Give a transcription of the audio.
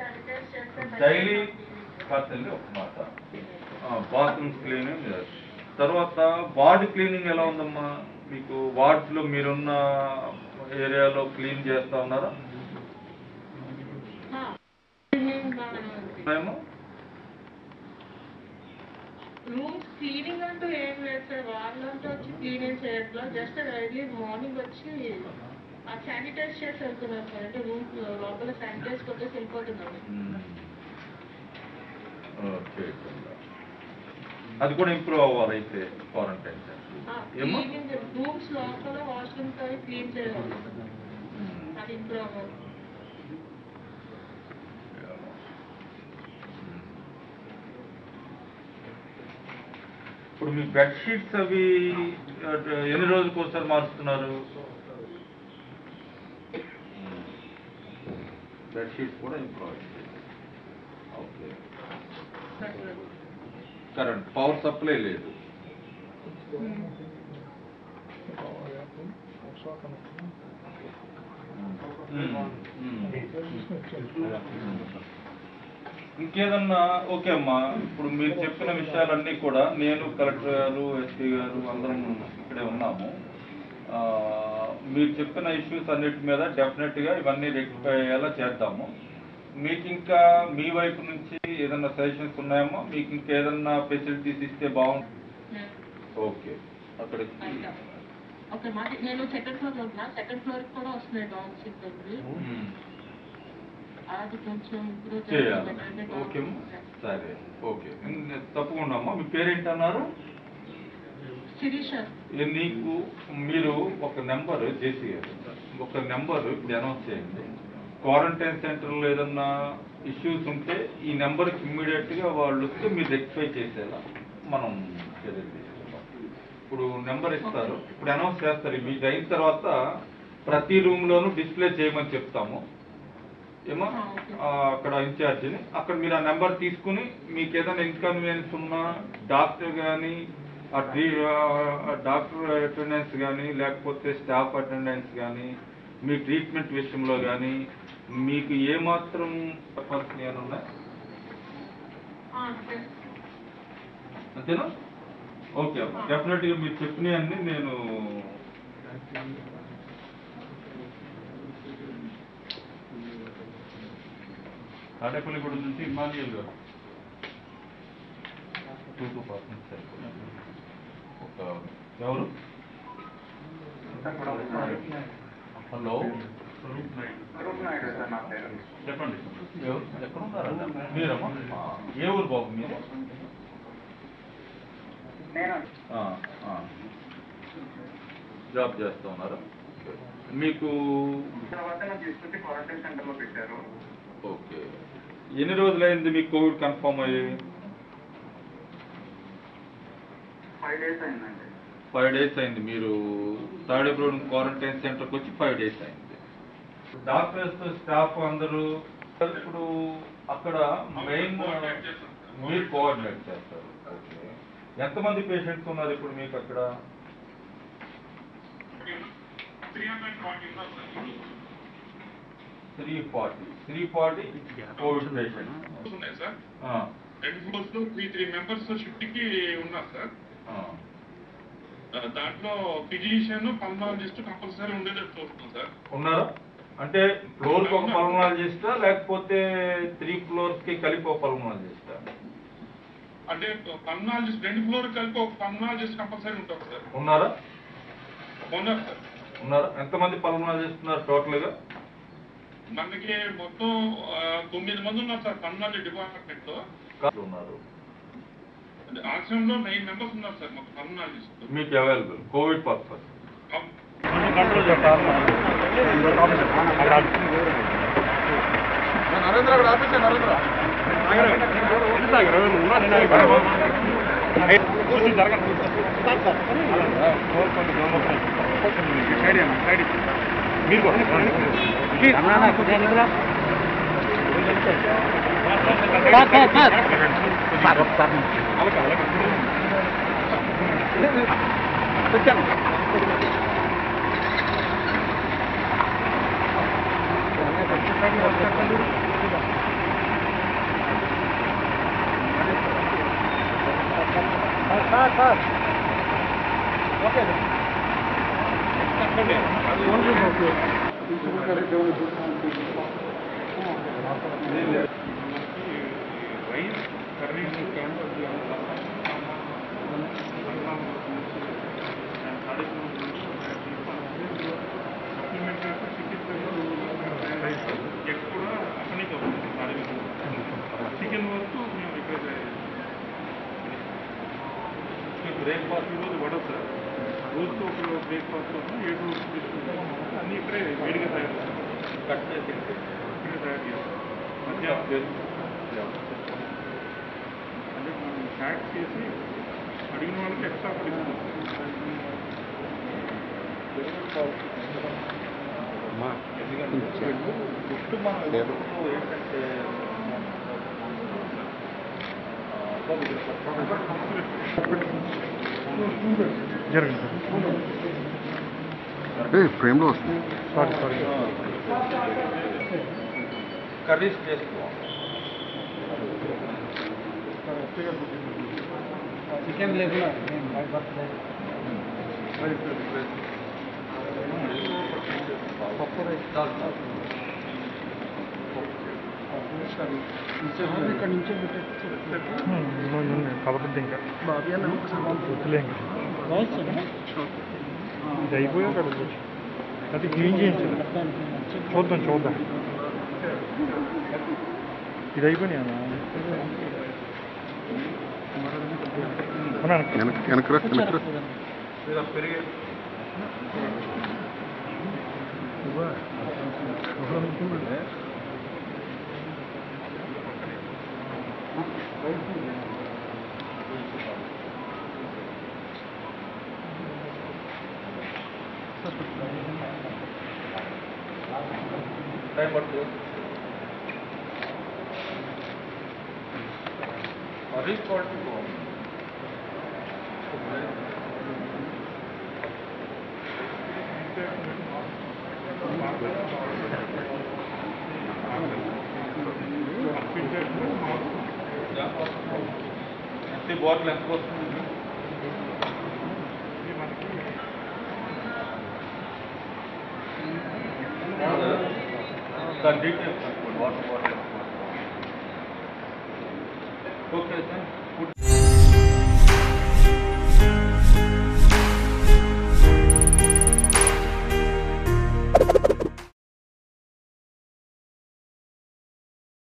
Sanitise చేస్తే daily personally ఒక మాట బాత్రూమ్స్ క్లీనింగ్ తర్వాత వార్డ్ క్లీనింగ్ ఎలా ఉందమ్మా మీకు వార్డ్స్లో మీరున్న ఏరియాలో క్లీన్ చేస్తా ఉన్నారా క్లీనింగ్ బాగానే ఉంది ఏమో రూమ్స్ క్లీనింగ్ అంటూ ఏం లేదు సార్ వాళ్ళంతా వచ్చి క్లీనింగ్ చేయట్లా జస్ట్ డైలీ మార్నింగ్ వచ్చి ఆ శానిటైజ్ చేసి వెళ్తున్నారు సార్ అంటే రూమ్ లోపల శానిటైజ్ కొట్టేసి వెళ్ళిపోతున్నారు ఓకే అది కూడా ఇంప్రూవ్ అవ్వాలి అయితే క్వారంటైన్ ఏమో క్లీనింగ్ రూమ్స్ లోపల వాష్రూమ్స్ అవి క్లీన్ చేయాలి అది ఇంప్రూవ్ అవ్వాలి ఇప్పుడు మీ బెడ్ షీట్స్ అవి ఆ, ఎన్ని రోజులకు ఒకసారి మారుస్తున్నారు బెడ్ షీట్స్ కూడా ఇంప్రూవ్ అయింది ఓకే కరెంట్ పవర్ సప్లై లేదు ఇంకేదన్నా ఓకే అమ్మా ఇప్పుడు మీరు చెప్పిన విషయాలన్నీ కూడా నేను కలెక్టర్ గారు ఎస్పీ గారు అందరం ఇక్కడే ఉన్నాము ఆ, మీరు చెప్పిన ఇష్యూస్ అన్నిటి మీద డెఫినెట్ గా ఇవన్నీ రెక్టిఫై అయ్యేలా చేద్దాము మీకు ఇంకా మీ వైపు నుంచి ఏదన్నా సజెషన్స్ ఉన్నాయమ్మా మీకు ఇంకా ఏదన్నా ఫెసిలిటీస్ ఇస్తే బాగుంటుంది ఓకే అక్కడికి ఓకే మాది నేను సెకండ్ ఫ్లోర్ లో ఉన్నా సెకండ్ ఫ్లోర్ కూడా వస్తున్నాయి డాగ్స్ ఇబ్బంది మ్మ్. అది కొంచెం ఇంప్రూవ్ చేయాలి ఓకే అమ్మా? సరే ఓకే ఇన్- తప్పకుండా అమ్మా మీ పేరేంటన్నారు శిరీష ఏ నీకు మీరు ఒక నెంబర్ జేసీ గారు ఒక నెంబర్ ఇప్పుడు అనౌన్స్ చేయండి క్వారంటైన్ సెంటర్లో ఏదన్నా ఇష్యూస్ ఉంటే ఈ నెంబర్కి ఇమ్మీడియట్గా వాళ్ళు వస్తే మీరు రెక్టిఫై చేసేలా మనం చర్యలు తీసుకుంటాం ఇప్పుడు నెంబర్ ఇస్తారు ఇప్పుడు అనౌన్స్ చేస్తారు మీకు అయిన తర్వాత ప్రతి రూమ్లోనూ డిస్ప్లే చేయమని చెప్తాము ఏమో ఆ, అక్కడ ఇన్ఛార్జిని అక్కడ మీరు ఆ నెంబర్ తీసుకుని మీకు ఏదైనా ఇన్కన్వీనియన్స్ ఉన్నా డాక్టర్ కానీ ఆ ట్రీ ఆ డాక్టర్ అటెండెన్స్ కానీ లేకపోతే స్టాఫ్ అటెండెన్స్ కానీ మీ ట్రీట్మెంట్ విషయంలో కానీ మీకు ఏమాత్రం చెప్పాల్సిన ఏమైనా ఉన్నాయా అంతేనా ఓకే అమ్మా డెఫినెట్గా మీరు చెప్పినవన్నీ నేను తాడేపల్లిగూడ నుంచి ఇమానియల్ గారు టూ టూ పర్సెంట్ ఒక ఎవరు హలో చెప్పండి ఎవరు ఎక్కడ ఉన్నారండి మీరమ్మా ఏ ఊరు బాబు మీరు ఆ, ఆ. జాబ్ చేస్తూ ఉన్నారా మీకు క్వారంటైన్ సెంటర్ లో పెట్టారు ఓకే ఎన్ని రోజులైంది మీకు కోవిడ్ కన్ఫర్మ్ అయ్యి ఫైవ్ డేస్ అయిందండి ఫైవ్ డేస్ అయింది మీరు తాడేపురం క్వారంటైన్ సెంటర్కి వచ్చి ఫైవ్ డేస్ అయింది డాక్టర్స్ స్టాఫ్ అందరూ ఇప్పుడు అక్కడ మెయిన్ మీరు కోఆర్డినేట్ చేస్తారు ఓకే ఎంతమంది పేషెంట్స్ ఉన్నారు ఇప్పుడు మీకు అక్కడ three forty three forty covid patient ఉన్నాయి సార్ రెండు ఫ్లోర్స్ లో త్రీ త్రీ మెంబర్స్ షిఫ్ట్ కి ఉన్నారు సార్ ఆ, దాంట్లో ఫిజిషియన్ పల్మాలజిస్ట్ కంపల్సరీ ఉండేటట్టు చూస్తున్నాం సార్ ఉన్నారా అంటే ఫ్లోర్ కి ఒక పల్మనాలజిస్టా లేకపోతే త్రీ ఫ్లోర్స్ కి కలిపి ఒక పల్మనాలజిస్టా అంటే పల్మాలజిస్ట్ రెండు ఫ్లోర్ కలిపి ఒక పల్మాలజిస్ట్ కంపల్సరీ ఉంటారు సార్ ఉన్నారా ఉన్నారు సార్ ఉన్నారా ఎంతమంది పల్మనాలజిస్ట్ ఉన్నారు టోటల్ గా మనకి మొత్తం ఆ, తొమ్మిది మంది ఉన్నారు సార్ పల్మాలజీ డిపార్ట్మెంట్ లో ఉన్నారు ఆశ్రమంలో లో నైన్ మెంబర్స్ ఉన్నారు సార్ మొత్తం పల్మాలజిస్ట్ మీకు available covid purpose rice curries egg కూడా అక్కడికి వస్తుంది చికెన్ వరకు మేము ఇక్కడ బ్రేక్ఫాస్ట్ ఈరోజు వడ సార్ రోజుకు ఒక బ్రేక్ఫాస్ట్ ఏడు తీసుకుంటాం అన్నీ ఇక్కడే వేడిగా తయారు చేస్తాం కట్ చేసి ఇక్కడే తయారు చేస్తాం మధ్యాహ్నం అంటే మనం ప్యాక్ చేసి అడిగిన వాళ్ళకి ఎక్స్ట్రా పడిస్తుంది ఎందుకంటే ఫుడ్ మనం ఎప్పుడు ఏంటంటే ఫ్రేమ్లో వస్తుంది కర్రీస్ చేసుకోవాలి చికెన్ లేకుండా ఇక్కడ నుంచి కలపద్దు ఇంకా బాబీ అన్న వద్దులే ఇంకా ఇది అయిపోయాక అడుగు అది క్లీన్ చేయించదు చూద్దాం చూద్దాం ఇది అయిపోయినాయి అన్న అవునా? వెనక్ వెనకరా వెనకరా లేదా పెరిగే టైం పడుతుంది మరీ క్వాలిటీ బాగుంది ఎంత బాటిల్ ఎంత వస్తుంది దాని details water bottle okay sir food